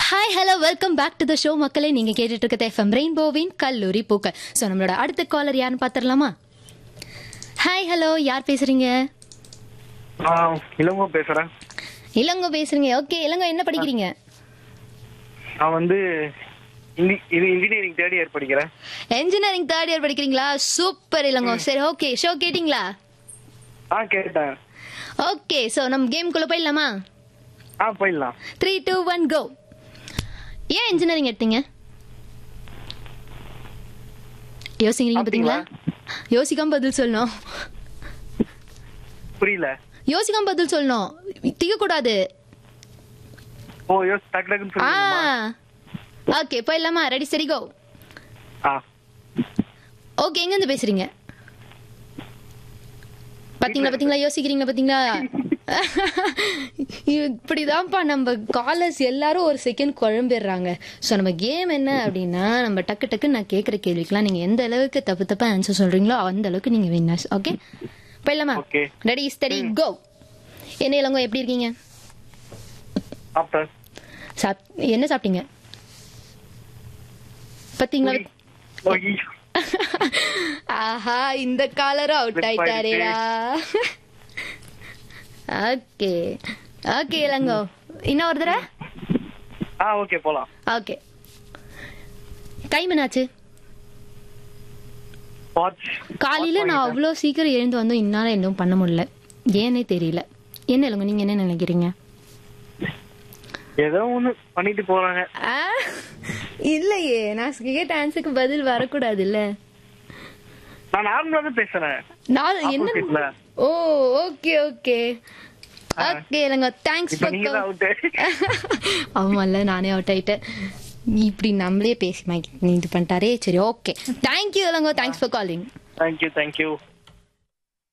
Hi hello welcome back to the show மக்களே நீங்க கேட்டுட்டு இருக்கிறது எஃப்எம் ரெயின்போவின் கல்லூரி பூக்கள் ஸோ நம்மளோட அடுத்த காலர் யாருன்னு பார்த்துடலாமா ஹாய் ஹலோ யார் பேசுறீங்க ஆ இளங்கோ பேசுறேன் இளங்கோ பேசுறீங்க ஓகே இளங்கோ என்ன படிக்கிறீங்க நான் வந்து இந்தி இது இன்ஜினியரிங் தேர்ட் இயர் படிக்கிறேன் என்ஜினியரிங் தேர்ட் இயர் படிக்கிறீங்களா சூப்பர் இளங்கோ சரி ஓகே ஷோ கேட்டிங்களா ஆ கேட்டேன் ஓகே ஸோ நம்ம கேம்குள்ள போயிடலாமா ஆ போயிடலாம் த்ரீ டூ ஒன் கோ ஏன் இன்ஜினியரிங் எடுத்தீங்க யோசிக்கிறீங்க பாத்தீங்களா யோசிக்காம பதில் சொல்லணும் புரியல யோசிக்காம பதில் சொல்லணும் திக கூடாது ஓ யோஸ் டக்கு டக்குன்னு ஆ சொல்லுங்கம்மா ஓகே போயிடலாமா ரெடி சரி கோ ஆ ஓகே எங்க இருந்து பேசுறீங்க பாத்தீங்களா பாத்தீங்களா யோசிக்கிறீங்களா பாத்தீங்களா இப்படிதான்ப்பா நம்ம காலர்ஸ் எல்லாரும் ஒரு செகண்ட் குழம்பிடுறாங்க ஸோ நம்ம கேம் என்ன அப்படின்னா நம்ம டக்கு டக்கு நான் கேட்குற கேள்விக்கெல்லாம் நீங்க எந்த அளவுக்கு தப்பு தப்பா ஆன்சர் சொல்றீங்களோ அந்த அளவுக்கு நீங்க வின்னர்ஸ் ஓகே போயிடலாமா Okay. ரெடி ஸ்டடி கோ என்ன இளங்கோ எப்படி இருக்கீங்க சாப்பிட்டேன் சாப் என்ன சாப்பிட்டீங்க பாத்தீங்களா ஓகே ஆஹா இந்த காலரும் அவுட் Slip ஆயிட்டாரேடா ஓகே ஓகே இளங்கோ இன்னும் ஒரு தடவை ஆ ஓகே போலாம் ஓகே டைம் என்னாச்சு வாட்ச் காலையில நான் அவ்வளோ சீக்கிரம் எழுந்து வந்தோம் இன்னால எதுவும் பண்ண முடியல ஏன்னே தெரியல என்ன இளங்கோ நீங்க என்ன நினைக்கிறீங்க ஏதோ ஒண்ணு பண்ணிட்டு போறாங்க ஆ, இல்லையே நான் கேட்ட ஆன்சருக்கு பதில் வரக்கூடாது இல்ல நான் நார்மலா தான் பேசுறேன் நான் Opposite ல. என்ன ஓ okay okay okay Elango thanks இப்ப நீங்க தான் ஃபார் அவுட் ஆமாம்ல நானே அவுட் ஆயிட்டேன் இப்படி நம்மளே பேசி மை- இது பண்ணிட்டாரே சரி okay thank you Elango thanks for calling thank you thank you